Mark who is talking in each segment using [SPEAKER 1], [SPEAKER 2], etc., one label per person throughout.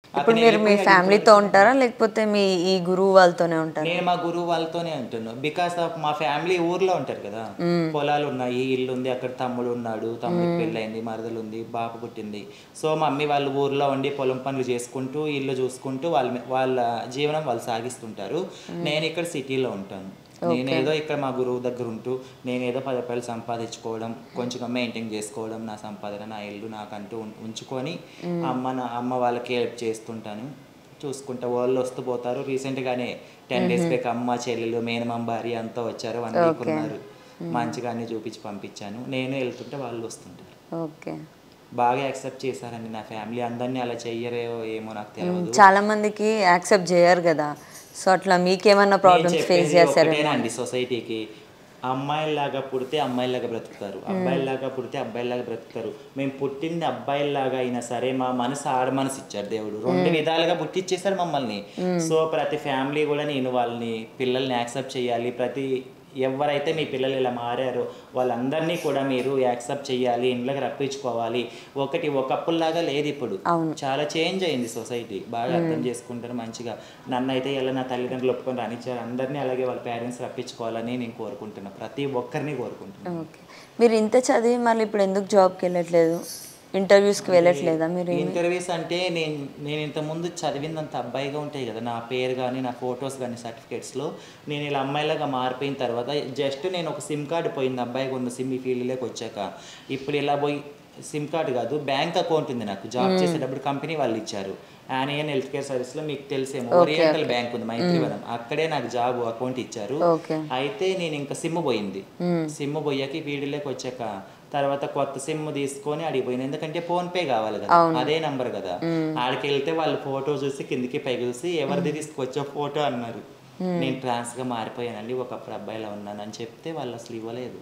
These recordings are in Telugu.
[SPEAKER 1] ఇప్పుడు మీరు మీ ఫ్యామిలీతో ఉంటారా లేకపోతే మీ ఈ గురువు వాళ్ళతోనే ఉంటారా
[SPEAKER 2] నేను మా గురువు వాళ్ళతోనే ఉంటున్నాను బికాస్ ఆఫ్ మా ఫ్యామిలీ ఊర్లో ఉంటారు కదా పొలాలు ఉన్నాయి ఇల్లు ఉంది అక్కడ తమ్ముడు ఉన్నాడు తమ్ముడికి పెళ్ళైంది మరదలు ఉంది బాప పుట్టింది సో మమ్మీ వాళ్ళు ఊర్లో ఉండి పొలం పనులు చేసుకుంటూ ఇల్లు చూసుకుంటూ వాళ్ళ మీ- వాళ్ళ జీవనం వాళ్ళు సాగిస్తుంటారు నేను ఇక్కడ సిటీలో ఉంటాను నేను ఏదో ఇక్కడ మా గురువు దగ్గర ఉంటూ నేను ఏదో పది రూపాయలు సంపాదించుకోవడం కొంచెం మెయింటైన్ చేసుకోవడం నా సంపాదన నా ఇల్లు నాకంటూ ఉం- ఉంచుకొని అమ్మ నా అమ్మ వాళ్ళకి హెల్ప్ చేస్తుంటాను చూసుకుంటా వాళ్ళు వస్తూ పోతారు రీసెంట్గానే టెన్ డేస్ బ్యాక్ అమ్మ చెల్లెలు మేనమామ భార్య అంతా వచ్చారు వన్ వీక్ ఉన్నారు మంచిగా అన్ని చూపించి పంపించాను నేను వెళ్తుంటే వాళ్ళు వస్తుంటారు
[SPEAKER 1] ఓకే
[SPEAKER 2] బాగా యాక్సెప్ట్ చేశారండి నా ఫ్యామిలీ అందరినీ అలా చెయ్యరే ఏమో నాకు తెలియదు
[SPEAKER 1] చాలా మందికి యాక్సెప్ట్ చేయరు కదా సో అట్లా మీకేమన్నా ప్రాబ్లమ్స్ ఫేస్ చేశారు
[SPEAKER 2] ఒకటేనండి సొసైటీకి అమ్మాయిలాగా పుడితే అమ్మాయిలాగా బ్రతుకుతారు అబ్బాయిలాగా పుడితే అబ్బాయిలాగా బ్రతుకుతారు మేము పుట్టింది అబ్బాయిలాగా అయినా సరే మా మనసు ఆడ మనసు ఇచ్చారు దేవుడు రెండు విధాలుగా పుట్టిచ్చేసారు మమ్మల్ని సో ప్రతి ఫ్యామిలీ కూడా నేను వాళ్ళని పిల్లల్ని యాక్సెప్ట్ చేయాలి ప్రతి ఎవరైతే మీ పిల్లలు ఇలా మారారో వాళ్ళందరినీ కూడా మీరు యాక్సెప్ట్ చేయాలి ఇంట్లోకి రప్పించుకోవాలి ఒకటి ఒకప్పుడులాగా లేదు ఇప్పుడు చాలా చేంజ్ అయింది సొసైటీ బాగా అర్థం చేసుకుంటారు మంచిగా నన్ను అయితే ఇలా నా తల్లిదండ్రులు ఒప్పుకొని రానిచ్చారు అందరినీ అలాగే వాళ్ళ పేరెంట్స్ రప్పించుకోవాలని నేను కోరుకుంటున్నాను ప్రతి ఒక్కరిని కోరుకుంటున్నాను
[SPEAKER 1] ఓకే మీరు ఇంత చదివి మళ్ళీ ఇప్పుడు ఎందుకు జాబ్కి వెళ్ళట్లేదు ఇంటర్వ్యూస్కి వెళ్ళట్లేదా మీరు
[SPEAKER 2] ఇంటర్వ్యూస్ అంటే నేను నేను ఇంతకుముందు చదివిందంత అబ్బాయిగా ఉంటాయి కదా నా పేరు కానీ నా ఫొటోస్ కానీ సర్టిఫికేట్స్లో నేను ఇలా అమ్మాయిలాగా మారిపోయిన తర్వాత జస్ట్ నేను ఒక సిమ్ కార్డు పోయింది అబ్బాయిగా ఉన్న సిమ్ ఈ ఫీల్డ్లోకి వచ్చాక ఇప్పుడు ఇలా పోయి సిమ్ కార్డు కాదు బ్యాంక్ అకౌంట్ ఉంది నాకు జాబ్ చేసేటప్పుడు కంపెనీ వాళ్ళు ఇచ్చారు ఆనియన్ హెల్త్ కేర్ సర్వీస్లో మీకు తెలిసేమో ఓరియంటల్ బ్యాంక్ ఉంది మైత్రివనం అక్కడే నాకు జాబ్ అకౌంట్ ఇచ్చారు
[SPEAKER 1] ఓకే
[SPEAKER 2] అయితే నేను ఇంకా సిమ్ పోయింది సిమ్ పోయాక ఈ ఫీల్డ్లోకి వచ్చాక తర్వాత కొత్త సిమ్ తీసుకొని అడిగిపోయింది ఎందుకంటే ఫోన్ పే కావాలి కదా అదే నంబర్ కదా ఆడికి వెళ్తే వాళ్ళు ఫోటో చూసి కిందికి పైకి చూసి ఎవరిది తీసుకొచ్చో ఫోటో అన్నారు నేను ట్రాన్స్ గా మారిపోయానండి ఒకప్పుడు అబ్బాయిలా ఉన్నానని చెప్తే వాళ్ళు అసలు ఇవ్వలేదు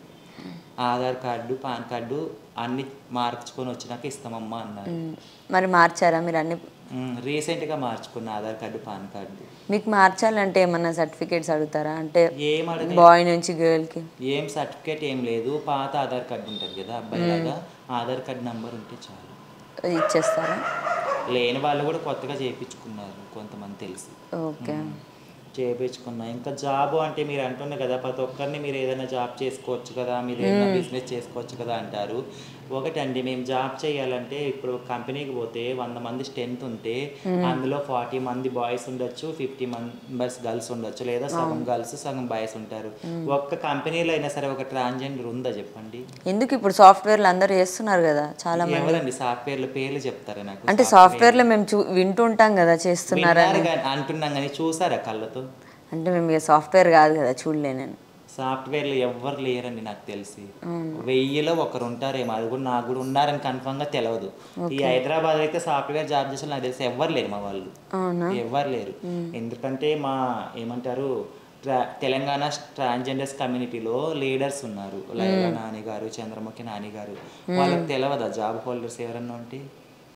[SPEAKER 2] ఆధార్ కార్డు పాన్ కార్డు అన్ని మార్చుకొని వచ్చినాక ఇస్తామమ్మా అన్నారు
[SPEAKER 1] మ్మ్. మరి మార్చారా మీరు అన్ని
[SPEAKER 2] మ్మ్. Recent గా మార్చుకున్న ఆధార్ కార్డు పాన్ కార్డు
[SPEAKER 1] మీకు మార్చాలంటే ఏమన్నా సర్టిఫికేట్స్ అడుగుతారా అంటే
[SPEAKER 2] ఏం అడగ
[SPEAKER 1] బాయ్ నుంచి గర్ల్కి
[SPEAKER 2] ఏం సర్టిఫికేట్ ఏం లేదు పాత ఆధార్ కార్డు ఉంటుంది కదా అబ్బాయి లాగా ఆధార్ కార్డు నంబర్ ఉంటే చాలు
[SPEAKER 1] ఇచ్చేస్తారా
[SPEAKER 2] లేని వాళ్ళు కూడా కొత్తగా చేయించుకున్నారు కొంతమంది తెలిసి
[SPEAKER 1] ఓకే
[SPEAKER 2] చేయించుకున్నా ఇంకా జాబ్ అంటే మీరు అంటున్నారు కదా ప్రతి ఒక్కరిని మీరు ఏదైనా జాబ్ చేసుకోవచ్చు కదా మీరు ఏదైనా బిజినెస్ చేసుకోవచ్చు కదా అంటారు ఒకటండి మేము జాబ్ చేయాలంటే ఇప్పుడు కంపెనీకి పోతే వంద మంది స్ట్రెంత్ ఉంటే అందులో ఫార్టీ మంది బాయ్స్ ఉండొచ్చు ఫిఫ్టీ మెంబర్స్ గర్ల్స్ ఉండొచ్చు లేదా సగం గర్ల్స్ సగం బాయ్స్ ఉంటారు ఒక్క కంపెనీలో అయినా సరే ఒక ట్రాన్స్జెండర్ ఉందా చెప్పండి
[SPEAKER 1] ఎందుకు ఇప్పుడు సాఫ్ట్వేర్లు అందరూ చేస్తున్నారు కదా చాలా మంది
[SPEAKER 2] ఎవరండి సాఫ్ట్వేర్ల పేర్లు చెప్తారా నాకు
[SPEAKER 1] అంటే సాఫ్ట్వేర్లో మేము చూ వింటుంటాం కదా చేస్తున్నారా
[SPEAKER 2] విన్నారు కానీ- అంటున్నాం కానీ చూసారా కళ్ళతో
[SPEAKER 1] అంటే మేము ఇక సాఫ్ట్వేర్ కాదు కదా చూడలే నేను
[SPEAKER 2] సాఫ్ట్వేర్లు ఎవ్వరు లేరండి నాకు తెలిసి వెయ్యిలో ఒకరు ఉంటారేమో అది కూడా నాకు కూడా ఉన్నారని కన్ఫర్మ్ గా తెలియదు ఈ హైదరాబాద్ అయితే సాఫ్ట్వేర్ జాబ్ చేసిన నాకు తెలిసి ఎవ్వరు లేరు మా వాళ్ళు
[SPEAKER 1] అవునా
[SPEAKER 2] ఎవ్వరు లేరు ఎందుకంటే మా ఏమంటారు ట్రా- తెలంగాణ ట్రాన్స్జెండర్స్ కమ్యూనిటీలో లీడర్స్ ఉన్నారు లైలా నాని గారు చంద్రముఖి నాని గారు వాళ్ళకి తెలియదా జాబ్ హోల్డర్స్ ఎవరన్నా ఉంటే